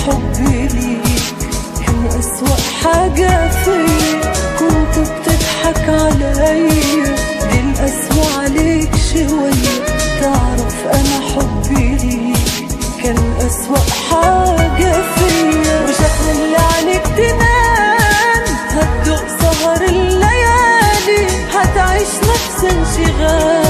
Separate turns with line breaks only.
حبي ليك كان أسوأ حاجة فيا كنت بتضحك عليا دي الأسوأ عليك شوية تعرف أنا حبي ليك كان أسوأ حاجة فيا مش هتخلي عنك تنام هتدوق سهر الليالي هتعيش نفس انشغال